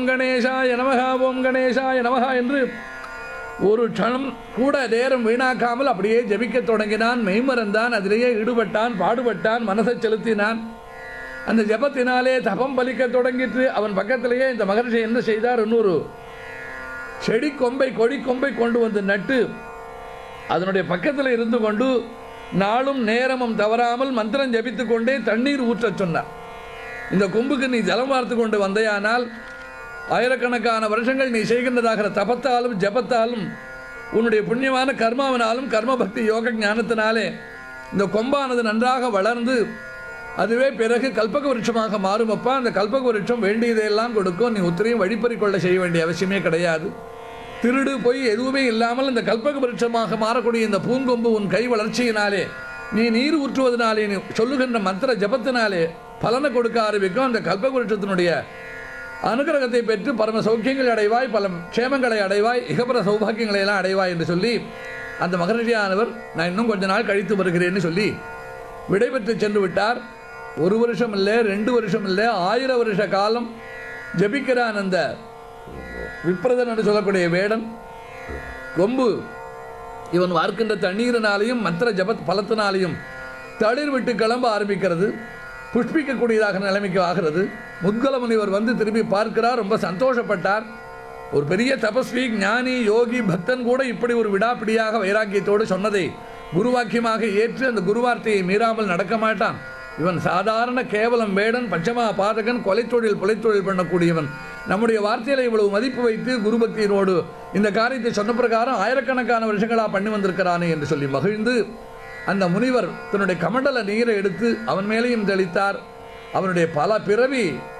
கணேசாய நமகா ஓம் கணேசாய நமகா என்று ஒரு க்ஷணம் கூட நேரம் வீணாக்காமல் அப்படியே ஜெபிக்கத் தொடங்கினான் மெய்மறந்தான் அதிலேயே ஈடுபட்டான் பாடுபட்டான் மனசை செலுத்தினான் அந்த ஜெபத்தினாலே தபம் பலிக்க தொடங்கிட்டு அவன் பக்கத்திலேயே இந்த மகர்ஷி என்ன செய்தார் இன்னொரு செடி கொம்பை கொடி கொம்பை கொண்டு வந்து நட்டு அதனுடைய பக்கத்தில் இருந்து கொண்டு நாளும் நேரமும் தவறாமல் மந்திரம் ஜபித்து கொண்டே தண்ணீர் ஊற்றச் சொன்னார் இந்த கொம்புக்கு நீ ஜலம் வார்த்து கொண்டு வந்தையானால் ஆயிரக்கணக்கான வருஷங்கள் நீ செய்கின்றதாகிற தபத்தாலும் ஜபத்தாலும் உன்னுடைய புண்ணியமான கர்மாவினாலும் கர்ம பக்தி யோக ஞானத்தினாலே இந்த கொம்பானது நன்றாக வளர்ந்து அதுவே பிறகு கல்பக விருட்சமாக மாறும் அப்பா அந்த கல்பக விருட்சம் வேண்டியதையெல்லாம் கொடுக்கும் நீ உத்தரையும் வழிப்பறி கொள்ள செய்ய வேண்டிய அவசியமே கிடையாது திருடு போய் எதுவுமே இல்லாமல் இந்த கல்பக விருட்சமாக மாறக்கூடிய இந்த பூங்கொம்பு உன் கை வளர்ச்சியினாலே நீ நீர் ஊற்றுவதனாலே நீ சொல்லுகின்ற மந்திர ஜபத்தினாலே பலனை கொடுக்க ஆரம்பிக்கும் அந்த கல்பக விருட்சத்தினுடைய அனுகிரகத்தை பெற்று பரம சௌக்கியங்களை அடைவாய் பல க்ஷேமங்களை அடைவாய் இகபர சௌபாக்கியங்களை எல்லாம் அடைவாய் என்று சொல்லி அந்த மகரிஷியானவர் நான் இன்னும் கொஞ்ச நாள் கழித்து வருகிறேன்னு சொல்லி விடைபெற்று சென்று விட்டார் ஒரு வருஷம் இல்லை ரெண்டு வருஷம் இல்லை ஆயிரம் வருஷ காலம் ஜபிக்கிறான் அந்த விப்ரதன் என்று சொல்லக்கூடிய வேடன் கொம்பு இவன் வார்க்கின்ற தண்ணீரினாலையும் மந்திர ஜபத் பலத்தினாலையும் தளிர் விட்டு கிளம்ப ஆரம்பிக்கிறது புஷ்பிக்கக்கூடியதாக நிலைமைக்கு ஆகிறது முத்கல முனிவர் வந்து திரும்பி பார்க்கிறார் ரொம்ப சந்தோஷப்பட்டார் ஒரு பெரிய தபஸ்வி ஞானி யோகி பக்தன் கூட இப்படி ஒரு விடாப்பிடியாக வைராக்கியத்தோடு சொன்னதை குருவாக்கியமாக ஏற்று அந்த குருவார்த்தையை மீறாமல் நடக்க மாட்டான் இவன் சாதாரண கேவலம் வேடன் பஞ்சமா பாதகன் கொலைத்தொழில் கொலைத்தொழில் பண்ணக்கூடியவன் நம்முடைய வார்த்தையில இவ்வளவு மதிப்பு வைத்து குருபக்தியினோடு இந்த காரியத்தை சொன்ன பிரகாரம் ஆயிரக்கணக்கான வருஷங்களாக பண்ணி வந்திருக்கிறானே என்று சொல்லி மகிழ்ந்து அந்த முனிவர் தன்னுடைய கமண்டல நீரை எடுத்து அவன் மேலேயும் தெளித்தார் அவனுடைய பல பிறவி